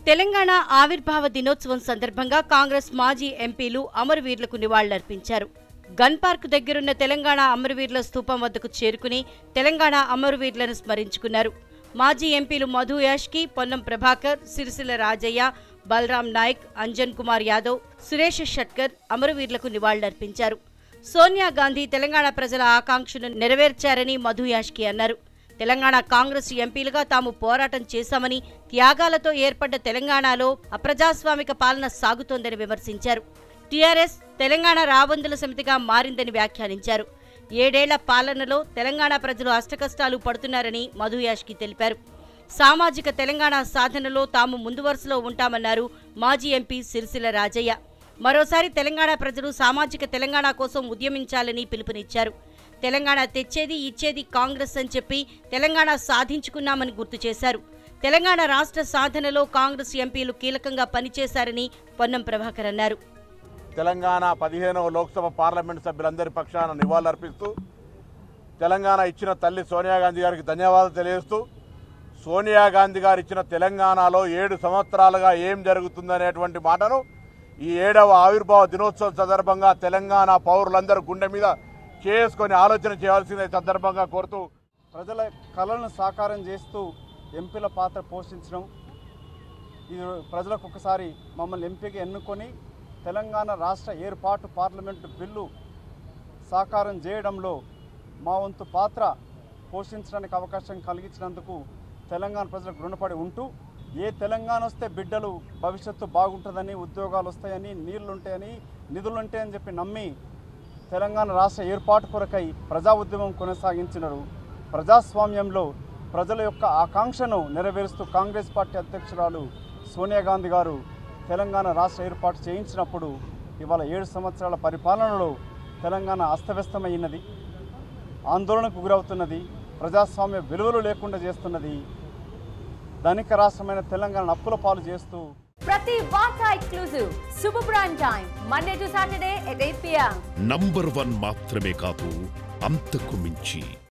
తెలంగాణ ఆవిర్భావ దినోత్సవం సందర్భంగా కాంగ్రెస్ మాజీ ఎంపీలు అమరవీరులకు నివాళులర్పించారు గన్ పార్క్ దగ్గరున్న తెలంగాణ అమరవీరుల స్తూపం వద్దకు చేరుకుని తెలంగాణ అమరవీరులను స్మరించుకున్నారు మాజీ ఎంపీలు మధు యాష్కి పొన్నం ప్రభాకర్ సిరిసిల్ల రాజయ్య బలరాం నాయక్ అంజన్ కుమార్ యాదవ్ సురేష్ షట్కర్ అమరవీరులకు నివాళులర్పించారు సోనియా గాంధీ తెలంగాణ ప్రజల ఆకాంక్షను నెరవేర్చారని మధు యాష్కి అన్నారు తెలంగాణ కాంగ్రెస్ ఎంపీలుగా తాము పోరాటం చేశామని త్యాగాలతో ఏర్పడ్డ తెలంగాణలో అప్రజాస్వామిక పాలన సాగుతోందని విమర్శించారు టీఆర్ఎస్ తెలంగాణ రాబందుల సమితిగా మారిందని వ్యాఖ్యానించారు ఏడేళ్ల పాలనలో తెలంగాణ ప్రజలు అష్టకష్టాలు పడుతున్నారని మధు యాష్కి తెలిపారు సామాజిక తెలంగాణ సాధనలో తాము ముందు వరుసలో ఉంటామన్నారు మాజీ ఎంపీ సిరిసిల్ల రాజయ్య మరోసారి తెలంగాణ ప్రజలు సామాజిక తెలంగాణ కోసం ఉద్యమించాలని పిలుపునిచ్చారు తెలంగాణ తెచ్చేది ఇచ్చేది కాంగ్రెస్ అని చెప్పి తెలంగాణ సాధించుకున్నామని గుర్తు చేశారు తెలంగాణ రాష్ట్ర సాధనలో కాంగ్రెస్ ఎంపీలు కీలకంగా పనిచేశారని పొన్నం ప్రభాకర్ అన్నారు తెలంగాణ పదిహేనవ లోక్సభ పార్లమెంట్ సభ్యులందరి పక్షాన నివాళులర్పిస్తూ తెలంగాణ ఇచ్చిన తల్లి సోనియా గాంధీ గారికి ధన్యవాదాలు తెలియజేస్తూ సోనియా గాంధీ గారు ఇచ్చిన తెలంగాణలో ఏడు సంవత్సరాలుగా ఏం జరుగుతుందనేటువంటి మాటను ఈ ఏడవ ఆవిర్భావ దినోత్సవం సందర్భంగా తెలంగాణ పౌరులందరూ గుండె మీద చేసుకొని ఆలోచన చేయాల్సిన సందర్భంగా కోరుతూ ప్రజల కళలను సాకారం చేస్తూ ఎంపీల పాత్ర పోషించడం ఇది ప్రజలకు ఒకసారి మమ్మల్ని ఎంపీగా ఎన్నుకొని తెలంగాణ రాష్ట్ర ఏర్పాటు పార్లమెంటు బిల్లు సాకారం చేయడంలో మా వంతు పాత్ర పోషించడానికి అవకాశం కలిగించినందుకు తెలంగాణ ప్రజలకు రుణపడి ఉంటూ ఏ తెలంగాణ వస్తే బిడ్డలు భవిష్యత్తు బాగుంటుందని ఉద్యోగాలు వస్తాయని నీళ్లు ఉంటాయని నిధులు ఉంటాయని చెప్పి నమ్మి తెలంగాణ రాష్ట్ర ఏర్పాటు కొరకై ప్రజా ఉద్యమం కొనసాగించినారు ప్రజాస్వామ్యంలో ప్రజల యొక్క ఆకాంక్షను నెరవేరుస్తూ కాంగ్రెస్ పార్టీ అధ్యక్షురాలు సోనియా గాంధీ గారు తెలంగాణ రాష్ట్ర ఏర్పాటు చేయించినప్పుడు ఇవాళ ఏడు సంవత్సరాల పరిపాలనలో తెలంగాణ అస్తవ్యస్తమైనది ఆందోళనకు గురవుతున్నది ప్రజాస్వామ్య విలువలు లేకుండా చేస్తున్నది ధనిక రాష్ట్రమైన తెలంగాణ అప్పుల పాలు చేస్తూ ప్రతి వార్త exclusive super prime time Monday to Saturday at eight PM number one మాత్రమే కాదు అంతకు మించి